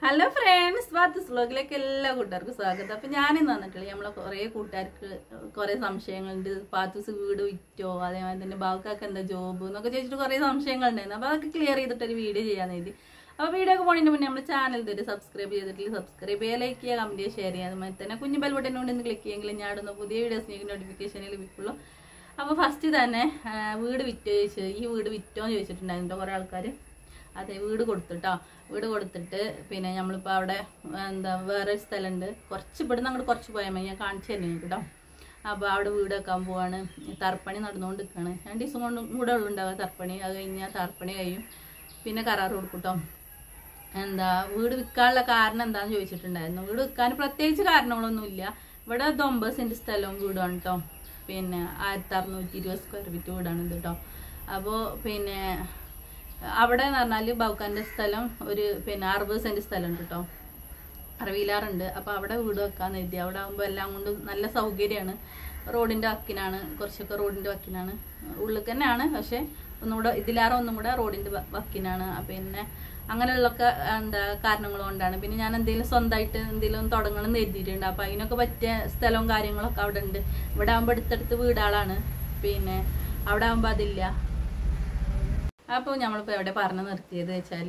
hello friends ബാത്തസ് വ്ലോഗിലേക്ക് എല്ലാ കൂട്ടുകാർക്കും സ്വാഗതം അപ്പൊ ഞാനിന്ന് വന്നിട്ടില്ല നമ്മളെ കുറെ കൂട്ടുകാർക്ക് കുറെ സംശയങ്ങളുണ്ട് പാത്തൂസ് വീട് വിറ്റോ അതേമാതിരി തന്നെ ബാവുക്കാക്ക് എന്താ ജോബ് എന്നൊക്കെ ചോദിച്ചിട്ട് കുറെ സംശയങ്ങളുണ്ടായിരുന്നു അപ്പൊ അതൊക്കെ ക്ലിയർ ചെയ്തിട്ട് ഒരു വീഡിയോ ചെയ്യാൻ എഴുതി അപ്പൊ വീഡിയോ ഒക്കെ പോണതിന് മുന്നേ നമ്മൾ ചാനൽ ഇതുവരെ സബ്സ്ക്രൈബ് ചെയ്തിട്ടില്ല സബ്സ്ക്രൈബ് ചെയ്യുക ലൈക്ക് ചെയ്യുക കമന്റ് ചെയ്യുക ഷെയർ ചെയ്യുക അതുമാതിരി തന്നെ കുഞ്ഞു ബെൽ ബട്ടൺ കൊണ്ട് ക്ലിക്ക് ചെയ്യുമെങ്കിൽ ഞാൻ ഇടുന്ന പുതിയ വീഡിയോസ് നിങ്ങൾക്ക് നോട്ടിഫിക്കേഷൻ ലഭിക്കുള്ളൂ അപ്പോൾ ഫസ്റ്റ് തന്നെ ആ, വീട് വിറ്റോ ചോദിച്ചു ഈ വീട് വിറ്റോ എന്ന് ചോദിച്ചിട്ടുണ്ടായിരുന്നു കുറേ ആൾക്കാർ അതെ വീട് കൊടുത്തിട്ടോ വീട് കൊടുത്തിട്ട് പിന്നെ നമ്മളിപ്പോൾ അവിടെ എന്താ വേറെ ഒരു സ്ഥലമുണ്ട് കുറച്ച് ഇവിടുന്ന് അങ്ങോട്ട് കുറച്ച് പോയാൽ മതി ഞാൻ കാണിച്ചു തരുന്നു നിങ്ങൾക്ക് കേട്ടോ അപ്പോൾ അവിടെ വീട് വെക്കാൻ പോവാണ് തർപ്പണി നടന്നുകൊണ്ട് നിൽക്കുകയാണ് രണ്ട് ദിവസം കൊണ്ട് കൂടെ ഉള്ളുണ്ടാവുക തർപ്പണി അത് കഴിഞ്ഞാൽ തർപ്പണി കഴിയും പിന്നെ കരാർ കൊടുക്കും കേട്ടോ എന്താ വീട് വിൽക്കാനുള്ള കാരണം എന്താന്ന് ചോദിച്ചിട്ടുണ്ടായിരുന്നു വീട് വിൽക്കാൻ പ്രത്യേകിച്ച് കാരണങ്ങളൊന്നുമില്ല ഇവിടെ ഇത് ഒമ്പത് സെന്റ് സ്ഥലവും വീടാണ് കേട്ടോ പിന്നെ ആയിരത്തി അറുന്നൂറ്റി ഇരുപത് സ്ക്വയർ ഫീറ്റ് വീടാണ് ഇത് കേട്ടോ അപ്പോൾ പിന്നെ അവിടെ എന്ന് പറഞ്ഞാൽ ബൗക്കാൻ്റെ സ്ഥലം ഒരു പിന്നെ അറുപത് സെന്റ് സ്ഥലം ഉണ്ട് കേട്ടോ അറവിയിലാറുണ്ട് അപ്പോൾ അവിടെ വീട് വെക്കാന്ന് കരുതി അവിടെ ആകുമ്പോൾ എല്ലാം കൊണ്ടും നല്ല സൗകര്യമാണ് റോഡിൻ്റെ വക്കിനാണ് കുറച്ചൊക്കെ റോഡിൻ്റെ വക്കിനാണ് ഉള്ളിൽ തന്നെയാണ് പക്ഷേ ഒന്നുകൂടെ ഇതിലേറെ ഒന്നും കൂടെ റോഡിൻ്റെ വ- വക്കിനാണ് ആ പിന്നെ അങ്ങനെയുള്ളൊക്കെ എന്താ കാരണങ്ങൾ കൊണ്ടാണ് പിന്നെ ഞാൻ എന്തെങ്കിലും സ്വന്തമായിട്ട് എന്തെങ്കിലും തുടങ്ങണം എന്ന് എഴുതിയിട്ടുണ്ട് അപ്പോൾ അതിനൊക്കെ പറ്റിയ സ്ഥലവും കാര്യങ്ങളൊക്കെ അവിടെ ഉണ്ട് ഇവിടെ ആകുമ്പോൾ അടുത്തടുത്ത് വീടാളാണ് പിന്നെ അവിടെ ആകുമ്പോൾ അതില്ല അപ്പോൾ നമ്മളിപ്പോൾ എവിടെ പറഞ്ഞു നിർത്തിയത് വെച്ചാൽ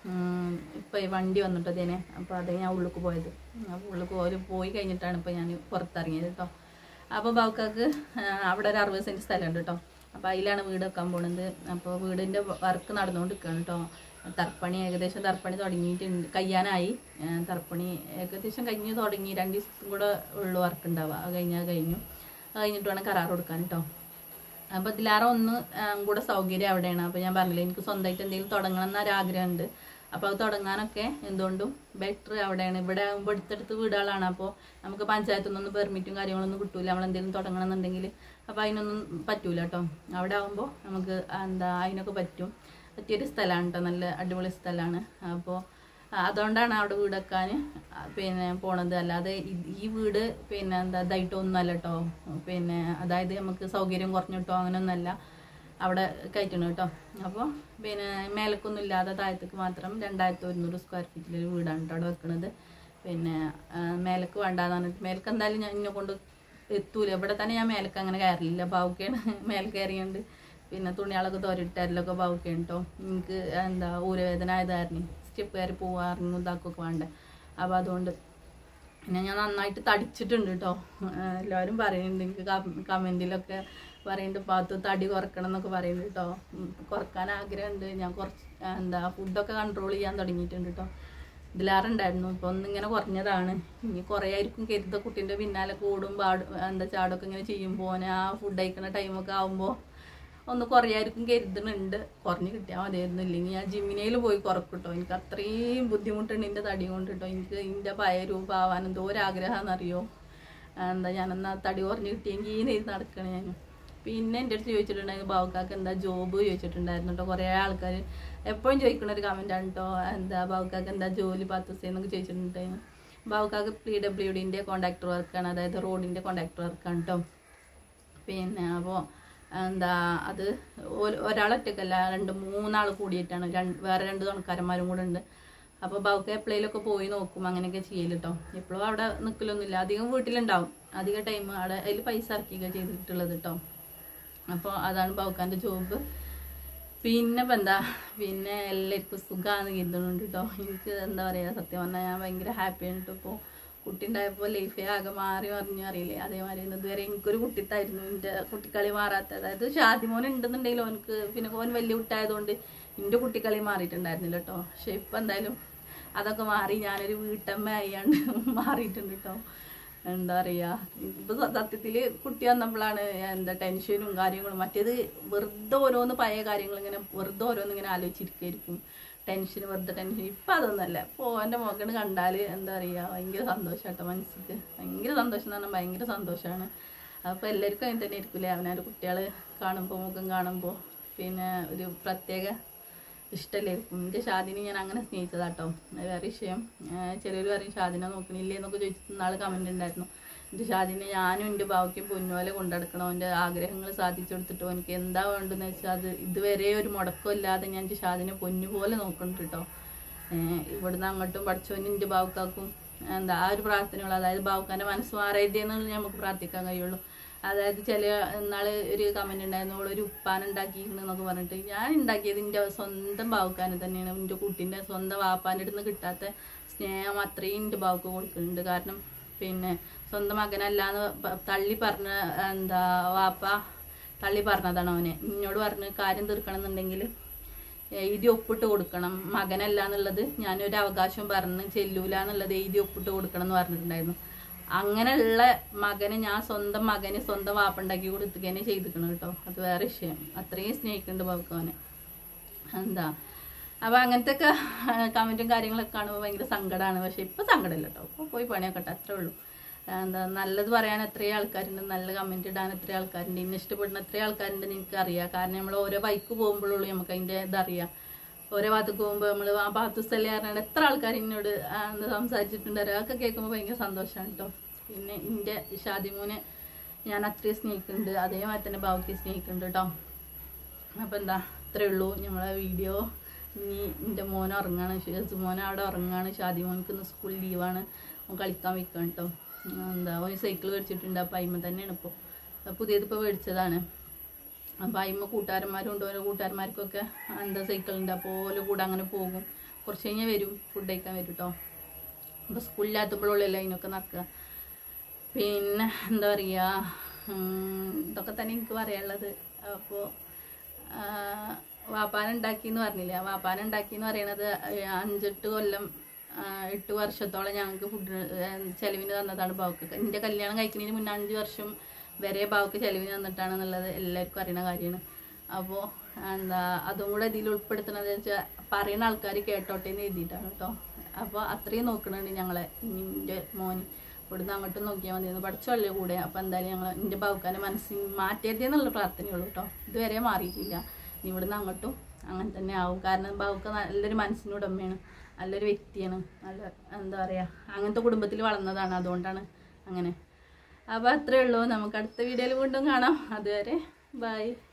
ഇപ്പോൾ ഈ വണ്ടി വന്നിട്ട് അതിനെ അപ്പോൾ അത് ഞാൻ ഉള്ളിലേക്ക് പോയത് അപ്പോൾ ഉള്ളിലേക്ക് പോയി പോയി കഴിഞ്ഞിട്ടാണ് ഇപ്പോൾ ഞാൻ പുറത്തിറങ്ങിയത് കേട്ടോ അപ്പോൾ ബാവുക്കാക്ക് അവിടെ ഒരു അറുപത് സെൻറ്റ് സ്ഥലമുണ്ട് കേട്ടോ അപ്പോൾ അതിലാണ് വീട് വെക്കാൻ പോണത് അപ്പോൾ വീടിൻ്റെ വർക്ക് നടന്നുകൊണ്ട് നിൽക്കുകയാണ് കേട്ടോ തർപ്പണി ഏകദേശം തർപ്പണി തുടങ്ങിയിട്ടുണ്ട് കഴിയാനായി ആ, തർപ്പണി ഏകദേശം കഴിഞ്ഞ് തുടങ്ങി രണ്ട് ദിവസം കൂടെ ഉള്ളു വർക്ക് ഉണ്ടാവുക അത് കഴിഞ്ഞാൽ കഴിഞ്ഞു അത് കഴിഞ്ഞിട്ട് വേണം കരാർ കൊടുക്കാൻ കേട്ടോ അപ്പൊ ഇതിലാറെ ഒന്ന് ആം, കൂടെ സൗകര്യം അവിടെയാണ് അപ്പൊ ഞാൻ പറഞ്ഞില്ലേ എനിക്ക് സ്വന്തമായിട്ട് എന്തെങ്കിലും തുടങ്ങണം എന്നൊരു ആഗ്രഹമുണ്ട് അപ്പൊ അത് തുടങ്ങാനൊക്കെ എന്തുകൊണ്ടും ബെറ്റർ അവിടെയാണ് ഇവിടെ ആകുമ്പോൾ അടുത്തടുത്ത് വീടുകളാണ് അപ്പോൾ നമുക്ക് പഞ്ചായത്തിൽ നിന്നൊന്നും പെർമിറ്റും കാര്യങ്ങളൊന്നും കിട്ടൂല നമ്മൾ എന്തെങ്കിലും തുടങ്ങണം എന്നുണ്ടെങ്കിൽ അപ്പോൾ അതിനൊന്നും പറ്റൂല കേട്ടോ അവിടെ ആകുമ്പോൾ നമുക്ക് എന്താ അതിനൊക്കെ പറ്റും പറ്റിയൊരു സ്ഥലമാണ് കേട്ടോ നല്ല അടിപൊളി സ്ഥലമാണ് അപ്പോൾ അതുകൊണ്ടാണ് അവിടെ വീട് വെക്കാൻ പിന്നെ പോണത് അല്ലാതെ ഇത് ഈ വീട് പിന്നെ എന്താ ഇതായിട്ടൊന്നും അല്ല കേട്ടോ പിന്നെ അതായത് നമുക്ക് സൗകര്യം കുറഞ്ഞിട്ടോ അങ്ങനെയൊന്നുമല്ല അവിടെ കയറ്റണം കേട്ടോ അപ്പോൾ പിന്നെ മേലക്കൊന്നും ഇല്ലാതെ താഴത്തേക്ക് മാത്രം രണ്ടായിരത്തി ഒരുന്നൂറ് സ്ക്വയർ ഫീറ്റിലൊരു വീടാണ് കേട്ടോ അവിടെ വെക്കുന്നത് പിന്നെ ആ, മേലക്ക് വേണ്ടാന്ന് പറഞ്ഞിട്ട് മേലക്ക് എന്തായാലും ഞാൻ എന്നെ കൊണ്ട് എത്തൂല ഇവിടെ തന്നെ ഞാൻ മേലക്ക് അങ്ങനെ കയറില്ല ബാവുക്കയാണ് മേലെ കയറിയുണ്ട് പിന്നെ തുണികളൊക്കെ തോരിട്ടാരിലൊക്കെ ബാവുക്കയാണ് കേട്ടോ എനിക്ക് എന്താ ഊരവേദന ആയതായിരുന്നു സ്റ്റെപ്പ് കയറി പോവാറുണ്ട് ഇതാക്കൊക്കെ വേണ്ടേ അപ്പോൾ അതുകൊണ്ട് പിന്നെ ഞാൻ നന്നായിട്ട് തടിച്ചിട്ടുണ്ട് കേട്ടോ എല്ലാവരും പറയുന്നുണ്ട് എനിക്ക് കമൻറ്റിലൊക്കെ പറയുന്നുണ്ട് പാത്തു തടി കുറക്കണം എന്നൊക്കെ പറയുന്നുണ്ട് കേട്ടോ ഉം, കുറക്കാൻ ആഗ്രഹമുണ്ട് ഞാൻ കുറച്ച് എന്താ ഫുഡൊക്കെ കൺട്രോൾ ചെയ്യാൻ തുടങ്ങിയിട്ടുണ്ട് കേട്ടോ ഇതിലേറെ ഉണ്ടായിരുന്നു ഇപ്പൊ ഒന്നിങ്ങനെ കുറഞ്ഞതാണ് ഇനി കുറേ ആയിരിക്കും കരുത കുട്ടീൻ്റെ പിന്നാലെ കൂടും പാട് എന്താ ചാടൊക്കെ ഇങ്ങനെ ചെയ്യുമ്പോൾ ഓന് ആ ഫുഡ് കഴിക്കുന്ന ടൈമൊക്കെ ആകുമ്പോൾ ഒന്ന് കുറയായിരിക്കും കരുതുന്നുണ്ട് കുറഞ്ഞ് കിട്ടിയാൽ മതിയായിരുന്നു ഇല്ലെങ്കിൽ ഞാൻ ജിമ്മിനയിൽ പോയി കുറക്കും എനിക്ക് അത്രയും ബുദ്ധിമുട്ടുണ്ട് എൻ്റെ തടി കൊണ്ട് കേട്ടോ എനിക്ക് എൻ്റെ പഴയ രൂപമാവാൻ എന്തോ ഒരു ആഗ്രഹമാണെന്നറിയോ എന്താ ഞാനെന്നാ തടി കുറഞ്ഞ് കിട്ടിയെങ്കിൽ ഈ നെയ്ത് നടക്കണേ ഞാൻ പിന്നെ എൻ്റെ അടുത്ത് ചോദിച്ചിട്ടുണ്ടായിരുന്നു ബാവുക്കാക്ക് എന്താ ജോബ് ചോദിച്ചിട്ടുണ്ടായിരുന്നു കേട്ടോ കുറേ ആൾക്കാർ എപ്പോഴും ചോദിക്കുന്ന ഒരു കമൻറ്റാണ് കേട്ടോ എന്താ ബാവുക്കാക്ക് എന്താ ജോലി പത്ത് ദിവസം എന്നൊക്കെ ചോദിച്ചിട്ടുണ്ടായിരുന്നു ബാവുക്കാക്ക് പി ഡബ്ല്യു ഡിൻ്റെ കോൺട്രാക്ടർ വർക്കാണ് അതായത് റോഡിൻ്റെ കോൺട്രാക്ടർ വർക്കാണ് കേട്ടോ പിന്നെ അപ്പോൾ എന്താ അത് ഒ- ഒരാളൊറ്റക്കല്ല രണ്ട് മൂന്നാൾ കൂടിയിട്ടാണ് രണ്ട് വേറെ രണ്ട് തുണക്കാരന്മാരും കൂടെ ഉണ്ട് അപ്പോൾ ബാവുക്ക് എപ്പോഴേലൊക്കെ പോയി നോക്കും അങ്ങനെയൊക്കെ ചെയ്യല് കേട്ടോ എപ്പോഴും അവിടെ നിൽക്കലൊന്നുമില്ല അധികം വീട്ടിലുണ്ടാവും അധിക ടൈം അവിടെ അതിൽ പൈസ ഇറക്കിയൊക്കെ ചെയ്തിട്ടുള്ളത് കേട്ടോ അപ്പോൾ അതാണ് ബാവുക്കാൻ്റെ ജോബ് പിന്നെ ഇപ്പം എന്താ പിന്നെ എല്ലാവർക്കും സുഖമാണ് കരുതുന്നുണ്ട് കേട്ടോ എനിക്ക് എന്താ പറയുക സത്യം പറഞ്ഞാൽ ഞാൻ ഭയങ്കര ഹാപ്പിയാണ് കേട്ടോ ഇപ്പോൾ കുട്ടി ഉണ്ടായപ്പോൾ ലൈഫേ ആകെ മാറി മറിഞ്ഞു അറിയില്ലേ അതേമാതിരി തന്നെ ഇതുവരെ എനിക്കൊരു കുട്ടിത്തായിരുന്നു എൻ്റെ കുട്ടിക്കളി മാറാത്ത അതായത് ഷാദിമോൻ ഉണ്ടെന്നുണ്ടെങ്കിൽ ഓനക്ക് പിന്നെ ഓൻ വലിയ കുട്ടായതുകൊണ്ട് എൻ്റെ കുട്ടിക്കളി മാറിയിട്ടുണ്ടായിരുന്നില്ല കേട്ടോ പക്ഷെ ഇപ്പം എന്തായാലും അതൊക്കെ മാറി ഞാനൊരു വീട്ടമ്മ ആയാണ്ട് മാറിയിട്ടുണ്ട് കേട്ടോ എന്താ പറയാ ഇപ്പൊ സ- സത്യത്തില് കുട്ടി വന്നപ്പോഴാണ് എന്താ ടെൻഷനും കാര്യങ്ങളും മറ്റേത് വെറുതെ ഓരോന്ന് പഴയ കാര്യങ്ങൾ ഇങ്ങനെ വെറുതെ ഓരോന്ന് ഇങ്ങനെ ആലോചിച്ചിരിക്കായിരിക്കും ടെൻഷൻ വെറുതെ ടെൻഷൻ ഇപ്പൊ അതൊന്നല്ല ഇപ്പൊ എന്റെ മകന് കണ്ടാല് എന്താ പറയാ ഭയങ്കര സന്തോഷാട്ടോ മനസ്സിക്ക് ഭയങ്കര സന്തോഷം എന്ന് പറഞ്ഞാൽ ഭയങ്കര സന്തോഷമാണ് അപ്പൊ എല്ലാവർക്കും അങ്ങനെ തന്നെ ആയിരിക്കില്ലേ അവനവൻ്റെ കുട്ടികൾ കാണുമ്പോൾ മുഖം കാണുമ്പോൾ പിന്നെ ഒരു പ്രത്യേക ഇഷ്ടമല്ലായിരിക്കും എൻ്റെ ഷാദിനെ ഞാൻ അങ്ങനെ സ്നേഹിച്ചതാട്ടോ അത് വേറെ വിഷയം ചിലർ പറയും ഷാദിനെ നോക്കണില്ലേ എന്നൊക്കെ ചോദിച്ചിട്ട് നാളെ കമൻ്റ് ഉണ്ടായിരുന്നു എൻ്റെ ഷാദിനെ ഞാനും എൻ്റെ ബാവയ്ക്കും പൊന്നുപോലെ കൊണ്ടെടുക്കണം എൻ്റെ ആഗ്രഹങ്ങൾ സാധിച്ചു കൊടുത്തിട്ടോ എനിക്ക് എന്താ വേണ്ടതെന്ന് വെച്ചാൽ അത് ഇതുവരെ ഒരു മുടക്കമില്ലാതെ ഞാൻ എൻ്റെ ഷാദിനെ പൊന്നുപോലെ നോക്കുന്നുണ്ട് കേട്ടോ ഏഹ് ഇവിടുന്ന് അങ്ങോട്ടും പഠിച്ചോനും എൻ്റെ ബാവുക്കാക്കും എന്താ ആ ഒരു പ്രാർത്ഥനകൾ അതായത് ബാവുക്കാൻ്റെ മനസ്സ് മാറരുതെന്നുള്ള നമുക്ക് പ്രാർത്ഥിക്കാൻ കഴിയുള്ളൂ അതായത് ചില നാള് ഒരു കമന്റ് ഉണ്ടായിരുന്നു ഓള് ഒരു ഉപ്പാൻ ഉണ്ടാക്കിയിരിക്കണെന്നൊക്കെ പറഞ്ഞിട്ട് ഞാൻ ഉണ്ടാക്കിയത് എൻ്റെ സ്വന്തം ബാവുക്കാനെ തന്നെയാണ് എൻ്റെ കുട്ടീൻ്റെ സ്വന്തം വാപ്പാൻ്റെ അടുത്ത് നിന്ന് കിട്ടാത്ത സ്നേഹം അത്രയും എൻ്റെ ബാവുക്ക് കൊടുക്കുന്നുണ്ട് കാരണം പിന്നെ സ്വന്തം മകനല്ലാന്ന് പ- തള്ളി പറഞ്ഞ എന്താ വാപ്പ തള്ളി പറഞ്ഞതാണ് അവനെ എന്നോട് പറഞ്ഞ് കാര്യം തീർക്കണം എന്നുണ്ടെങ്കിൽ എഴുതി ഒപ്പിട്ട് കൊടുക്കണം മകനല്ല എന്നുള്ളത് ഞാനൊരു അവകാശം പറഞ്ഞ് ചെല്ലൂല എന്നുള്ളത് എഴുതി ഒപ്പിട്ട് കൊടുക്കണം എന്ന് പറഞ്ഞിട്ടുണ്ടായിരുന്നു അങ്ങനെയുള്ള മകന് ഞാൻ സ്വന്തം മകന് സ്വന്തം വാപ്പുണ്ടാക്കി കൊടുത്തുകനെ ചെയ്തിക്കണം കേട്ടോ അത് വേറെ വിഷയം അത്രയും സ്നേഹിക്കുന്നുണ്ട് ബാബുക്കവനെ എന്താ അപ്പൊ അങ്ങനത്തെ ഒക്കെ കമന്റും കാര്യങ്ങളൊക്കെ കാണുമ്പോൾ ഭയങ്കര സങ്കടമാണ് പക്ഷെ ഇപ്പൊ സങ്കടമില്ല കേട്ടോ ഇപ്പൊ പോയി പണിയൊക്കെ അത്രേ ഉള്ളൂ എന്താ നല്ലത് പറയാൻ എത്രയും ആൾക്കാരുണ്ട് നല്ല കമന്റ് ഇടാൻ എത്രയും ആൾക്കാരുണ്ട് ഇന്നെ ഇഷ്ടപ്പെടുന്ന എത്രയും ആൾക്കാരുണ്ട് എനിക്ക് അറിയാം കാരണം നമ്മൾ ഓരോ ബൈക്ക് പോകുമ്പോഴുള്ളൂ നമുക്ക് അതിന്റെ ഇതറിയാം ഓരോ ഭാഗത്തേക്ക് പോകുമ്പോൾ നമ്മൾ ആ ഭാഗത്ത് സ്ഥലം പറഞ്ഞാൽ എത്ര ആൾക്കാർ എന്നോട് ആ, എന്താ സംസാരിച്ചിട്ടുണ്ട് അതൊക്കെ കേൾക്കുമ്പോൾ ഭയങ്കര സന്തോഷമാണ് കേട്ടോ പിന്നെ എൻ്റെ ഷാദിമോനെ ഞാൻ അത്രയും സ്നേഹിക്കുന്നുണ്ട് അതേമാതിരി തന്നെ ബാബുക്ക് സ്നേഹിക്കുന്നുണ്ട് കേട്ടോ അപ്പം എന്താ ഇത്രയേ ഉള്ളൂ നമ്മളെ വീഡിയോ ഇനി എൻ്റെ മോൻ ഉറങ്ങാണ് ഷേസ് മോൻ അവിടെ ഉറങ്ങാണ് ഷാദി മോൻക്ക് ഇന്ന് സ്കൂൾ ലീവാണ് ഓൻ കളിക്കാൻ വെക്കണം കേട്ടോ എന്താ ഓൻ സൈക്കിൾ മേടിച്ചിട്ടുണ്ട് അപ്പം അയിമ തന്നെയാണ് ഇപ്പോൾ പുതിയത് ഇപ്പോൾ മേടിച്ചതാണ് അപ്പം അയിമ കൂട്ടുകാരന്മാരും ഉണ്ട് ഓരോ കൂട്ടുകാരന്മാർക്കൊക്കെ എന്താ സൈക്കിളുണ്ട് അപ്പോൾ ഓരോ കൂടെ അങ്ങനെ പോകും കുറച്ച് കഴിഞ്ഞാൽ വരും ഫുഡ് കഴിക്കാൻ വരും കേട്ടോ അപ്പോൾ സ്കൂളില്ലാത്തപ്പോഴുള്ളല്ലോ അതിനൊക്കെ നടക്കുക പിന്നെ എന്താ പറയുക ഇതൊക്കെ തന്നെ എനിക്ക് പറയാനുള്ളത് അപ്പോൾ വാപ്പാന ഉണ്ടാക്കി എന്ന് പറഞ്ഞില്ലേ വാപ്പാന ഉണ്ടാക്കി എന്ന് പറയണത് അഞ്ചെട്ട് കൊല്ലം ആ, എട്ട് വർഷത്തോളം ഞങ്ങൾക്ക് ഫുഡ് ചെലവിന് തന്നതാണ് ബാവുക്ക് എൻ്റെ കല്യാണം കഴിക്കുന്നതിന് മുന്നേ അഞ്ച് വർഷം വരെ ബാവുക്ക് ചെലവിന് തന്നിട്ടാണെന്നുള്ളത് എല്ലാവർക്കും അറിയണ കാര്യമാണ് അപ്പോൾ എന്താ അതും കൂടെ ഇതിൽ ഉൾപ്പെടുത്തണത് വെച്ചാൽ പറയുന്ന ആൾക്കാർ കേട്ടോട്ടെ എന്ന് എഴുതിയിട്ടാണ് കേട്ടോ അപ്പോൾ അത്രയും നോക്കണുണ്ട് ഞങ്ങളെ എൻ്റെ മോന് ഇവിടുന്ന് അങ്ങോട്ടും നോക്കിയാൽ മതി പഠിച്ചല്ലേ കൂടെ അപ്പോൾ എന്തായാലും ഞങ്ങൾ എൻ്റെ ബാവുക്കാൻ്റെ മനസ്സിൽ മാറ്റിയതെന്നുള്ള പ്രാർത്ഥനയുള്ളൂ കേട്ടോ ഇതുവരെ മാറിയിട്ടില്ല ഇനി ഇവിടുന്ന് അങ്ങോട്ടും അങ്ങനെ തന്നെ ആവും കാരണം ബാവുക്ക നല്ലൊരു മനസ്സിനുടമയാണ് നല്ലൊരു വ്യക്തിയാണ് നല്ല എന്താ പറയുക അങ്ങനത്തെ കുടുംബത്തിൽ വളർന്നതാണ് അതുകൊണ്ടാണ് അങ്ങനെ അപ്പോൾ അത്രേ ഉള്ളൂ നമുക്ക് അടുത്ത വീഡിയോയിൽ വീണ്ടും കാണാം അതുവരെ ബൈ